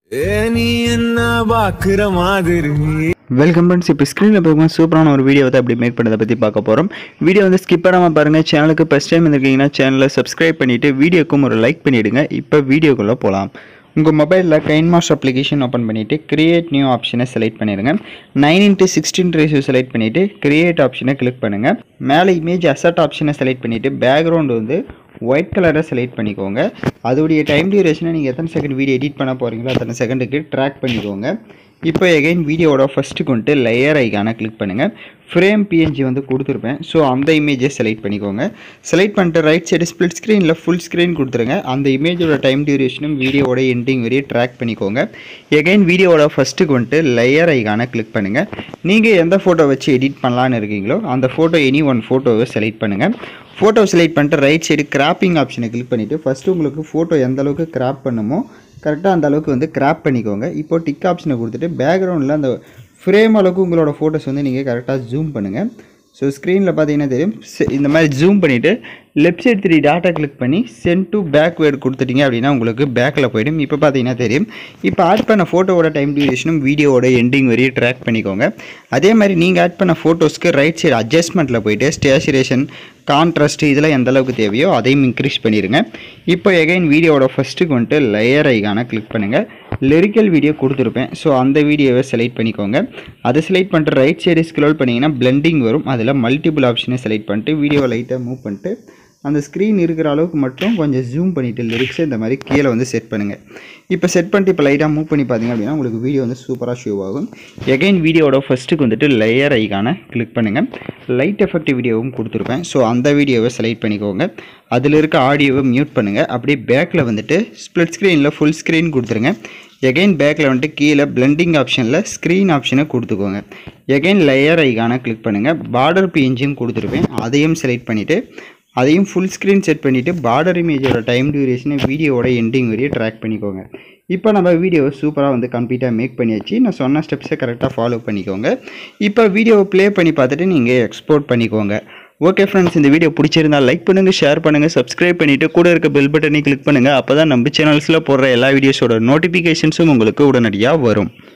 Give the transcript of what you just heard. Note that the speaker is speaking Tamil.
ஏ நீ என்ன பாக்குற மாதிரி வெல்கம் ஃப்ரெண்ட்ஸ் இப்போ ஸ்க்ரீனில் பார்க்கும்போது சூப்பரான ஒரு வீடியோ வந்து அப்படி மேக் பண்ணதை பற்றி பார்க்க போகிறோம் வீடியோ வந்து ஸ்கிப் பண்ணாமல் பாருங்கள் சேனலுக்கு ஃபஸ்ட் டைம் வந்திருக்கீங்கன்னா சேனலை சப்ஸ்கிரைப் பண்ணிவிட்டு வீடியோக்கும் ஒரு லைக் பண்ணிவிடுங்க இப்போ வீடியோக்குள்ளே போகலாம் உங்கள் மொபைலில் கைன் மாஸ்டர் அப்ளிகேஷன் ஓப்பன் பண்ணிவிட்டு கிரியேட் நியூ ஆப்ஷனை செலக்ட் பண்ணிடுங்க nine into sixteen ratio select பண்ணிவிட்டு கிரியேட் ஆப்ஷனை கிளிக் பண்ணுங்கள் மேலே இமேஜ் அசட் ஆப்ஷனை செலக்ட் பண்ணிவிட்டு பேக்ரவுண்ட் வந்து ஒயிட் கலரை செலக்ட் பண்ணிக்கோங்க அதோடைய டைம் டியூரேஷனை நீங்கள் எத்தனை செகண்ட் வீடியோ எடிட் பண்ண போகிறீங்களோ அத்தனை செகண்டுக்கு ட்ராக் பண்ணிக்கோங்க இப்போ எகைன் வீடியோவோட ஃபஸ்ட்டு கொண்டு லேயர் ஐக்கானை கிளிக் பண்ணுங்கள் ஃப்ரேம் பிஎன்ஜி வந்து கொடுத்துருப்பேன் ஸோ அந்த இமேஜை செலக்ட் பண்ணிக்கோங்க செலக்ட் பண்ணிட்டு ரைட் சைடு ஸ்ப்ளிட் ஸ்க்ரீனில் ஃபுல் ஸ்க்ரீன் கொடுத்துருங்க அந்த இமேஜோட டைம் டியூரேஷனும் வீடியோவோட எண்டிங் வரையும் ட்ராக் பண்ணிக்கோங்க எகைன் வீடியோவோட ஃபஸ்ட்டு கொண்டு லேயர் ஐக்கானை கிளிக் பண்ணுங்கள் நீங்கள் எந்த ஃபோட்டோ வச்சு எடிட் பண்ணலான்னு இருக்கீங்களோ அந்த ஃபோட்டோ எனி ஒன் ஃபோட்டோவை செலக்ட் பண்ணுங்கள் ஃபோட்டோ செலக்ட் பண்ணிட்டு ரைட் சைடு கிராப்பிங் ஆப்ஷனை கிளிக் பண்ணிவிட்டு ஃபஸ்ட்டு உங்களுக்கு ஃபோட்டோ எந்த அளவுக்கு கிராப் பண்ணுமோ கரெக்டாக அந்த அளவுக்கு வந்து கிராப் பண்ணிக்கோங்க இப்போ டிக் ஆப்ஷனை கொடுத்துட்டு பேக்ரவுண்டில் அந்த ஃப்ரேம் அளவுக்கு உங்களோட ஃபோட்டோஸ் வந்து நீங்கள் கரெக்டாக ஜூம் பண்ணுங்கள் ஸோ ஸ்க்ரீனில் பார்த்தீங்கன்னா தெரியும் se- இந்த மாதிரி ஜூம் பண்ணிவிட்டு லெஃப்ட் சைடு த்ரீ டாட்டா கிளிக் பண்ணி சென்ட் டு பேக்வேர்டு கொடுத்துட்டீங்க அப்படின்னா உங்களுக்கு பேக்கில் போயிடும் இப்போ பார்த்தீங்கன்னா தெரியும் இப்போ ஆட் பண்ண ஃபோட்டோவோட டைம் டியூரேஷனும் வீடியோவோட எண்டிங் வரையும் ட்ராக் பண்ணிக்கோங்க அதே மாதிரி நீங்கள் ஆட் பண்ண ஃபோட்டோஸ்க்கு ரைட் சைடு அட்ஜஸ்ட்மெண்ட்டில் போயிட்டு ஸ்டேச்சுரேஷன் கான்ட்ராஸ்ட் இதெல்லாம் எந்த அளவுக்கு தேவையோ அதையும் இன்க்ரீஸ் பண்ணிடுங்க இப்போ எகைன் வீடியோவோட ஃபஸ்ட்டுக்கு வந்துட்டு லேயர் ஐக்கான கிளிக் பண்ணுங்கள் லிரிக்கல் வீடியோ கொடுத்துருப்பேன் ஸோ அந்த வீடியோவை செலக்ட் பண்ணிக்கோங்க அதை செலக்ட் பண்ணிட்டு ரைட் சைடு ஸ்க்ரோல் பண்ணிங்கன்னா பிளெண்டிங் வரும் அதில் மல்டிபிள் ஆப்ஷனை செலக்ட் பண்ணிட்டு வீடியோவை லைட்டாக மூவ் பண்ணிட்டு அந்த ஸ்க்ரீன் இருக்கிற அளவுக்கு மட்டும் கொஞ்சம் ஜூம் பண்ணிவிட்டு லிரிக்ஸை இந்த மாதிரி கீழே வந்து செட் பண்ணுங்கள் இப்போ செட் பண்ணிட்டு இப்போ லைட்டாக மூவ் பண்ணி பார்த்தீங்க அப்படின்னா உங்களுக்கு வீடியோ வந்து சூப்பராக ஷோ ஆகும் எகைன் வீடியோவோட ஃபஸ்ட்டுக்கு வந்துட்டு லேயர் ஐக்கான கிளிக் பண்ணுங்கள் லைட் எஃபெக்ட் வீடியோவும் கொடுத்துருப்பேன் ஸோ அந்த வீடியோவை செலக்ட் பண்ணிக்கோங்க அதில் இருக்க ஆடியோவை மியூட் பண்ணுங்கள் அப்படியே பேக்கில் வந்துட்டு ஸ்ப்ளிட் ஸ்க்ரீனில் ஃபுல் ஸ்க்ரீன் கொடுத்துருங்க எகைன் பேக்கில் வந்துட்டு கீழே பிளெண்டிங் ஆப்ஷனில் ஸ்க்ரீன் ஆப்ஷனை கொடுத்துக்கோங்க எகைன் லேயர் ஐக்கான கிளிக் பண்ணுங்கள் பார்டர் பிஎன்ஜியும் கொடுத்துருப்பேன் அதையும் செலக்ட் பண்ணிவிட்டு அதையும் ஃபுல் ஸ்க்ரீன் செட் பண்ணிவிட்டு பார்டர் இமேஜோட டைம் டியூரேஷனை வீடியோவோட எண்டிங் வரையும் ட்ராக் பண்ணிக்கோங்க இப்போ நம்ம வீடியோவை சூப்பராக வந்து கம்ப்ளீட்டாக மேக் பண்ணியாச்சு நான் சொன்ன ஸ்டெப்ஸை கரெக்டாக ஃபாலோ பண்ணிக்கோங்க இப்போ வீடியோவை ப்ளே பண்ணி பார்த்துட்டு நீங்கள் எக்ஸ்போர்ட் பண்ணிக்கோங்க ஓகே ஃப்ரெண்ட்ஸ் இந்த வீடியோ பிடிச்சிருந்தா லைக் பண்ணுங்கள் ஷேர் பண்ணுங்கள் சப்ஸ்கிரைப் பண்ணிவிட்டு கூட இருக்க பெல் பட்டனை கிளிக் பண்ணுங்கள் அப்போ தான் நம்ம சேனல்ஸில் போடுற எல்லா வீடியோஸோட நோட்டிஃபிகேஷன்ஸும் உங்களுக்கு உடனடியாக வரும்